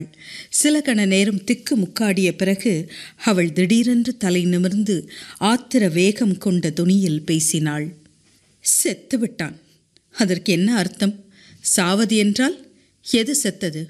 சில கண நேரம் திக்கு முக்காடிய பிறகு அவள் திடீரென்று தலை நிமிர்ந்து ஆத்திர வேகம் கொண்ட துணியில் பேசினாள் செத்து விட்டான் அதற்கு என்ன அர்த்தம் சாவது என்றால் எது செத்தது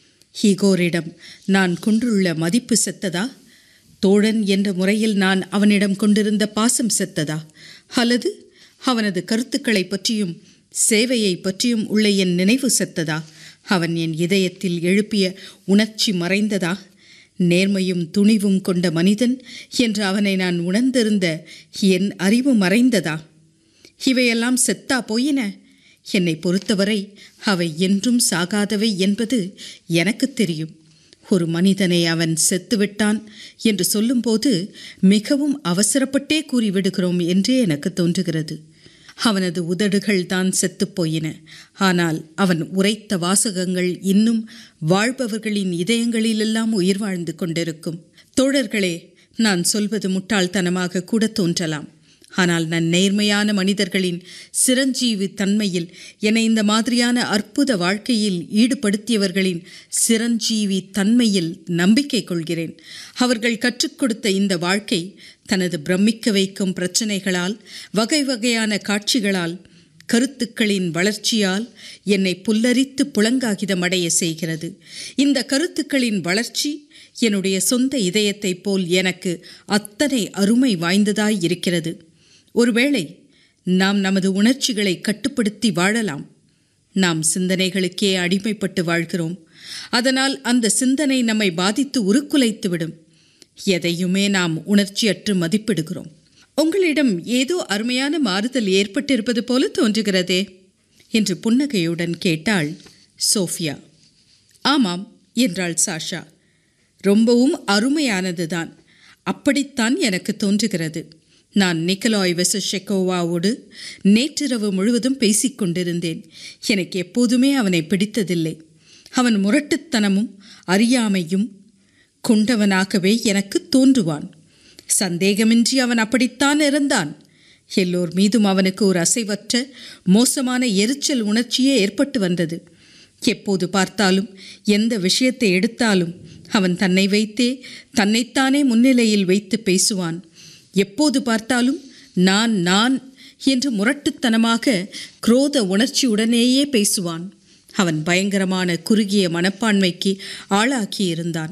ஈகோரிடம் நான் கொண்டுள்ள மதிப்பு செத்ததா தோழன் என்ற முறையில் நான் அவனிடம் கொண்டிருந்த பாசம் செத்ததா அல்லது அவனது கருத்துக்களை பற்றியும் சேவையை பற்றியும் உள்ள என் நினைவு செத்ததா அவன் என் இதயத்தில் எழுப்பிய உணர்ச்சி மறைந்ததா நேர்மையும் துணிவும் கொண்ட மனிதன் என்று அவனை நான் உணர்ந்திருந்த என் அறிவு மறைந்ததா இவையெல்லாம் செத்தா போயின என்னை பொறுத்தவரை அவை என்றும் சாகாதவை என்பது எனக்கு தெரியும் ஒரு மனிதனை அவன் செத்துவிட்டான் என்று சொல்லும்போது மிகவும் அவசரப்பட்டே கூறிவிடுகிறோம் என்றே எனக்கு தோன்றுகிறது அவனது உதடுகள் தான் செத்துப்போயின ஆனால் அவன் உரைத்த வாசகங்கள் இன்னும் வாழ்பவர்களின் இதயங்களிலெல்லாம் உயிர் வாழ்ந்து கொண்டிருக்கும் தோழர்களே நான் சொல்வது முட்டாள்தனமாக கூட தோன்றலாம் ஆனால் நான் நேர்மையான மனிதர்களின் சிரஞ்சீவி தன்மையில் என்னை இந்த மாதிரியான அற்புத வாழ்க்கையில் ஈடுபடுத்தியவர்களின் சிரஞ்சீவி தன்மையில் நம்பிக்கை கொள்கிறேன் அவர்கள் கற்றுக் கொடுத்த இந்த வாழ்க்கை தனது பிரமிக்க வைக்கும் பிரச்சனைகளால் வகை வகையான காட்சிகளால் கருத்துக்களின் வளர்ச்சியால் என்னை புல்லரித்து புலங்காகிதமடைய செய்கிறது இந்த கருத்துக்களின் வளர்ச்சி என்னுடைய சொந்த இதயத்தைப் போல் எனக்கு அத்தனை அருமை வாய்ந்ததாய் இருக்கிறது ஒருவேளை நாம் நமது உணர்ச்சிகளை கட்டுப்படுத்தி வாழலாம் நாம் சிந்தனைகளுக்கே அடிமைப்பட்டு வாழ்கிறோம் அதனால் அந்த சிந்தனை நம்மை பாதித்து உருக்குலைத்துவிடும் எதையுமே நாம் உணர்ச்சியற்று மதிப்பிடுகிறோம் உங்களிடம் ஏதோ அருமையான மாறுதல் ஏற்பட்டிருப்பது போல தோன்றுகிறதே என்று புன்னகையுடன் கேட்டாள் சோஃபியா ஆமாம் என்றாள் சாஷா ரொம்பவும் அருமையானதுதான் அப்படித்தான் எனக்கு தோன்றுகிறது நான் நிக்கலாய் வெசஷெக்கோவாவோடு நேற்றிரவு முழுவதும் பேசிக்கொண்டிருந்தேன் எனக்கு எப்போதுமே அவனை பிடித்ததில்லை அவன் முரட்டுத்தனமும் அறியாமையும் கொண்டவனாகவே எனக்கு தோன்றுவான் சந்தேகமின்றி அவன் அப்படித்தான் இருந்தான் எல்லோர் மீதும் அவனுக்கு ஒரு அசைவற்ற மோசமான எரிச்சல் உணர்ச்சியே ஏற்பட்டு வந்தது எப்போது பார்த்தாலும் எந்த விஷயத்தை எடுத்தாலும் அவன் தன்னை வைத்தே தன்னைத்தானே முன்னிலையில் வைத்து பேசுவான் எப்போது பார்த்தாலும் நான் நான் என்று முரட்டுத்தனமாக குரோத உணர்ச்சியுடனேயே பேசுவான் அவன் பயங்கரமான குறுகிய மனப்பான்மைக்கு ஆளாக்கியிருந்தான்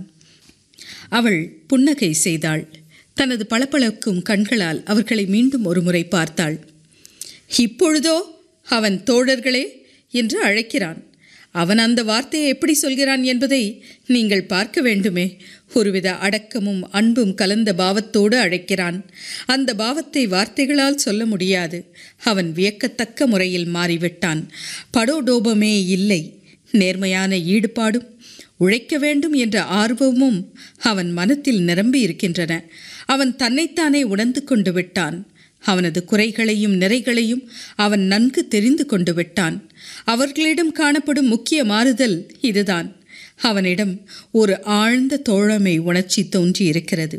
அவள் புன்னகை செய்தாள் தனது பளபளக்கும் கண்களால் அவர்களை மீண்டும் ஒருமுறை பார்த்தாள் இப்பொழுதோ அவன் தோழர்களே என்று அழைக்கிறான் அவன் அந்த வார்த்தையை எப்படி சொல்கிறான் என்பதை நீங்கள் பார்க்க வேண்டுமே ஒருவித அடக்கமும் அன்பும் கலந்த பாவத்தோடு அழைக்கிறான் அந்த பாவத்தை வார்த்தைகளால் சொல்ல முடியாது அவன் வியக்கத்தக்க முறையில் மாறிவிட்டான் படோடோபமே இல்லை நேர்மையான ஈடுபாடும் உழைக்க வேண்டும் என்ற ஆர்வமும் அவன் மனத்தில் நிரம்பி இருக்கின்றன அவன் தன்னைத்தானே உணர்ந்து கொண்டு விட்டான் அவனது குறைகளையும் நிறைகளையும் அவன் நன்கு தெரிந்து கொண்டு விட்டான் அவர்களிடம் காணப்படும் முக்கிய மாறுதல் இதுதான் அவனிடம் ஒரு ஆழ்ந்த தோழமை உணர்ச்சி தோன்றி இருக்கிறது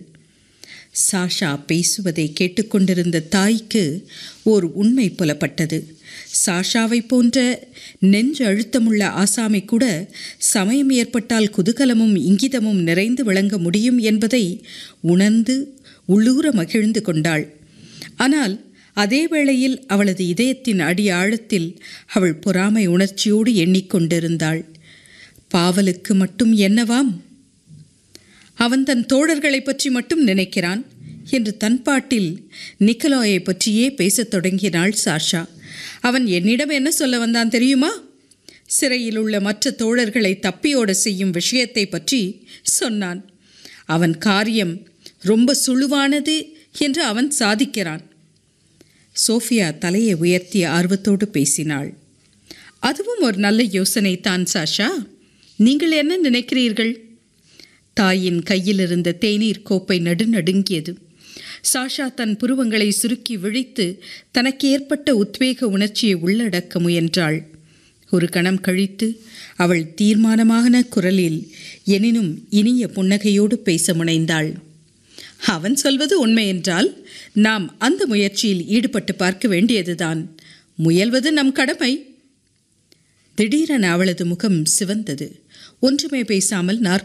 சாஷா பேசுவதை கேட்டுக்கொண்டிருந்த தாய்க்கு ஓர் உண்மை புலப்பட்டது சாஷாவை போன்ற நெஞ்சு அழுத்தமுள்ள ஆசாமி கூட சமயம் ஏற்பட்டால் குதூகலமும் இங்கிதமும் நிறைந்து விளங்க முடியும் என்பதை உணர்ந்து உள்ளூர மகிழ்ந்து கொண்டாள் ஆனால் அதே வேளையில் அவளது இதயத்தின் அடி ஆழத்தில் அவள் பொறாமை உணர்ச்சியோடு எண்ணிக்கொண்டிருந்தாள் பாவலுக்கு மட்டும் என்னவாம் அவன் தன் தோழர்களை பற்றி மட்டும் நினைக்கிறான் என்று தன் பாட்டில் நிக்கலாயை பற்றியே பேசத் தொடங்கினாள் சாஷா அவன் என்னிடம் என்ன சொல்ல வந்தான் தெரியுமா சிறையில் உள்ள மற்ற தோழர்களை தப்பியோட செய்யும் விஷயத்தை பற்றி சொன்னான் அவன் காரியம் ரொம்ப சுழுவானது என்று அவன் சாதிக்கிறான் சோஃபியா தலையை உயர்த்திய ஆர்வத்தோடு பேசினாள் அதுவும் ஒரு நல்ல யோசனை தான் சாஷா நீங்கள் என்ன நினைக்கிறீர்கள் தாயின் கையில் இருந்த தேநீர் கோப்பை நடுநடுங்கியது சாஷா தன் புருவங்களை சுருக்கி விழித்து தனக்கு ஏற்பட்ட உத்வேக உணர்ச்சியை உள்ளடக்க முயன்றாள் ஒரு கணம் கழித்து அவள் தீர்மானமான குரலில் எனினும் இனிய புன்னகையோடு பேச முனைந்தாள் அவன் சொல்வது உண்மை என்றால் நாம் அந்த முயற்சியில் ஈடுபட்டு பார்க்க வேண்டியதுதான் முயல்வது நம் கடமை திடீரென அவளது முகம் சிவந்தது ஒன்றுமே பேசாமல்